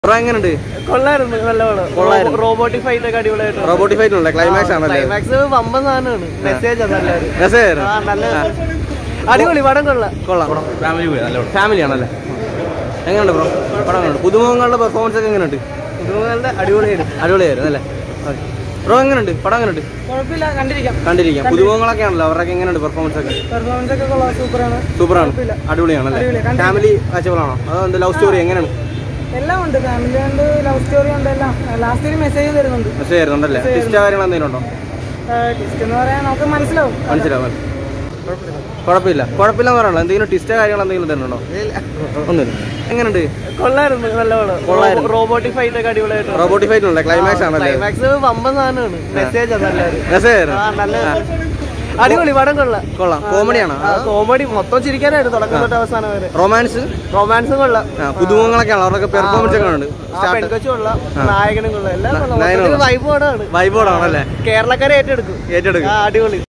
Bro എങ്ങനെയുണ്ട് കൊള്ളായിരുന്നു നല്ലവണ്ണം കൊള്ളായിരുന്നു. റോബോട്ടിക് ഫൈറ്റ് ഒക്കെ അടിപൊളിയായിട്ട് റോബോട്ടിക് ഫൈറ്റ് ഉണ്ടല്ലേ ക്ലൈമാക്സ് ആണല്ലേ ക്ലൈമാക്സ് വമ്പൻ സാധനമാണ് മെസ്സേജ് നല്ലൊരു രസമായിരുന്നു ആ നല്ല അടിപൊളി പടം കൊള്ളാം കൊള്ളാം ഫാമിലി ഫാമിലി ആണല്ലേ എങ്ങനെയുണ്ട് ബ്രോ പടം എങ്ങനെയുണ്ട് പുതുമുഖങ്ങളുടെ പെർഫോമൻസ് ഒക്കെ എങ്ങനെയുണ്ട് പുതുമുഖങ്ങളുടെ അടിപൊളിയായിരുന്നു അടിപൊളിയായിരുന്നു അല്ലേ ബ്രോ എങ്ങനെയുണ്ട് പടം എങ്ങനെയുണ്ട് കുഴപ്പമില്ല കണ്ടിരിക്കാം കണ്ടിരിക്കാം പുതുമുഖങ്ങളൊക്കെ ആണല്ലോ അവരൊക്കെ എങ്ങനെയുണ്ട് പെർഫോമൻസ് ഒക്കെ പെർഫോമൻസ് ഒക്കെ കൊള്ളാം സൂപ്പറാണ് സൂപ്പറാണ് അടിപൊളിയാണല്ലേ ഫാമിലി കാഴ്ചകളാണോ അതോ എന്ത് ലവ് സ്റ്റോറി എങ്ങനെയാണ് എല്ലാം ഉണ്ട് ഫാമിലി ഉണ്ട് ലവ് സ്റ്റോറി ഉണ്ട് എല്ലാം ലാസ്റ്റ് ഒരു മെസ്സേജ് തരുന്നുണ്ട് മെസ്സേജ് ആയിരുന്നുണ്ടല്ലേ ടിസ്റ്റ് കാര്യങ്ങൾ എന്തെങ്കിലും ഉണ്ടോ ടിസ്റ്റ് എന്ന് പറയാൻ നമുക്ക് മനസ്സിലാവും മനസ്സിലാവും കുഴപ്പമില്ല കുഴപ്പമില്ല എന്ന് പറയണല്ലോ എന്തെങ്കിലും ടിസ്റ്റ് കാര്യങ്ങൾ എന്തെങ്കിലും തരുന്നുണ്ടോ ഒന്നുമില്ല എങ്ങനെയുണ്ട് കൊള്ളായിരുന്നു നല്ലവണ്ണം കൊള്ളായിരുന്നു. റോബോട്ടിക് ഫൈറ്റ് ഒക്കെ അടിപൊളിയായിട്ട് റോബോട്ടിക് ഫൈറ്റ് ഉണ്ടല്ലേ ക്ലൈമാക്സ് ആണല്ലേ ക്ലൈമാക്സ് വമ്പൻ സാധനമാണ് മെസ്സേജ് നല്ലൊരു രസമായിരുന്നു ആ നല്ല അടിപൊളി പടം കൊള്ളാം കൊള്ളാം കോമഡിയാണോ കോമഡി മൊത്തം ചിരിക്കാനായിട്ട് തുടക്കം തൊട്ട് അവസാനം വരെ റൊമാൻസ് റൊമാൻസും കൊള്ളാം പുതുമുഖങ്ങളൊക്കെയാണ് അവരൊക്കെ പെർഫോമൻസ് ഒക്കെ ഉണ്ട് ആ പെൺകൊച്ചു കൊള്ളാം നായകനും കൊള്ളാം എല്ലാം കൊള്ളാം നായകനും മൊത്തത്തിൽ വൈബ് പടമാണ് വൈബോർഡാണല്ലേ കേരളക്കാരെ ഏറ്റെടുക്കും ഏറ്റെടുക്കും ആ, അടിപൊളി